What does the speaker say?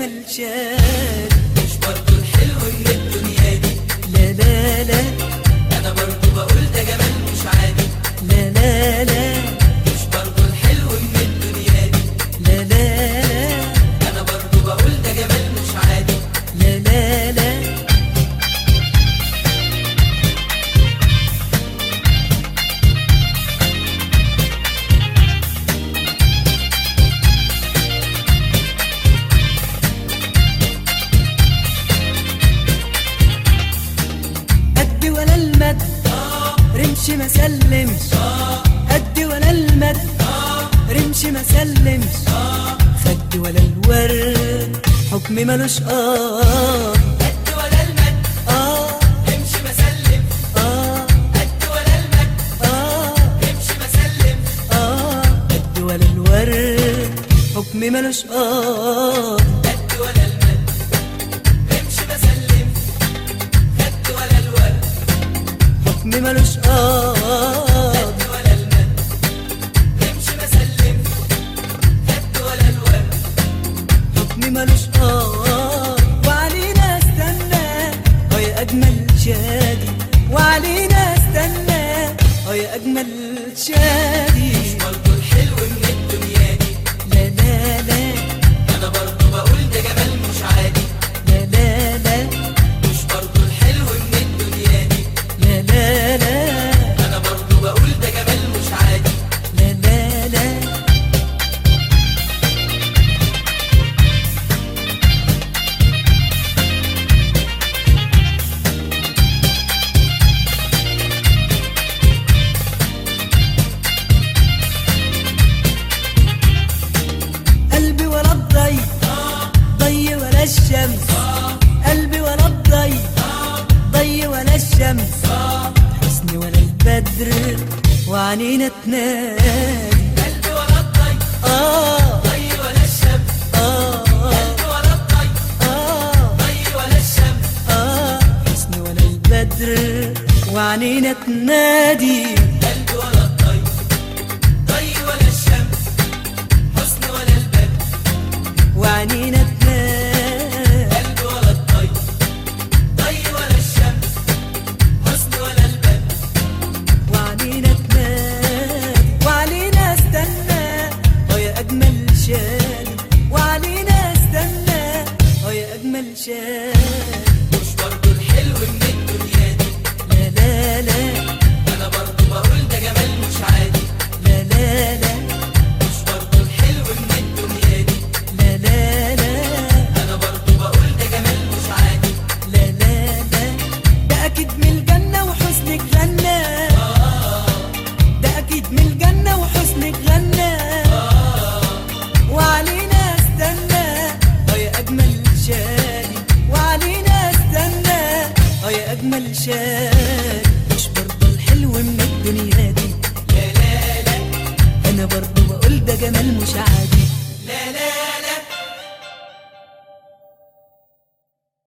اجمل شاد مش برضو الحلو من الدنيا دي لا لا لا انا برضو بقول ده جمال مش عادي لا لا لا مش برضو الحلو من الدنيا دي لا لا لا انا برضو بقول ده جمال مش عادي لا لا لا قد ولا المد رمش ما سلمش قد ولا المد رمش ما سلمش خد ولا الورد حكم ملوش اه قد ولا المد اه امشي مسلم اه قد ولا المد اه امشي مسلم اه قد ولا الورد حكم ملوش اه قد ولا المد امشي مسلم قد ولا الورد حكم ملوش اه قد ولا المد امشي مسلم قد ولا الورد حكم ملوش اه وعلينا استنى اه يا اجمل شادي وعلينا استنى اه يا اجمل شادي برضو الحلو من الدنيا دي لا لا لا انا برضو بقول ده جمال مش عادي لا لا لا مش برضو الحلو من الدنيا دي لا لا لا انا برضو بقول ده جمال مش عادي لا لا لا قلبي ولا الضي ضي ولا الشمس قلبي ولا الضي ضي ولا الشمس حسني ولا البدر وعنينا تنادي قلبي ولا الطي آه طي ولا الشمس آه قلبي ولا الطي آه طي ولا الشمس آه حسني ولا البدر وعنينا تنادي قلبي ولا الطي طي ولا الشمس حسن ولا البدر وعنينا تنادي قلبي ولا الطي طي ولا الشمس حسن ولا البدر وعلينا تنادي وعلينا استنى اه يا اجمل شادي وعلينا استنى اه يا اجمل شادي مش برضو الحلو من الدنيا دي لا لا لا انا برضو بقول ده جمال مش عادي لا لا لا مش برضو الحلو من الدنيا دي لا لا لا انا برضو بقول ده جمال مش عادي لا لا لا ده اكيد من الجنة وحسنك غنى ده اكيد من الجنة وحسنك غنى وعلينا استنى اه يا اجمل شادي وعلينا استنى اه يا اجمل شادي مش برضه الحلو من الدنيا دي لا لا لا انا برضه بقول ده جمال مش عادي لا لا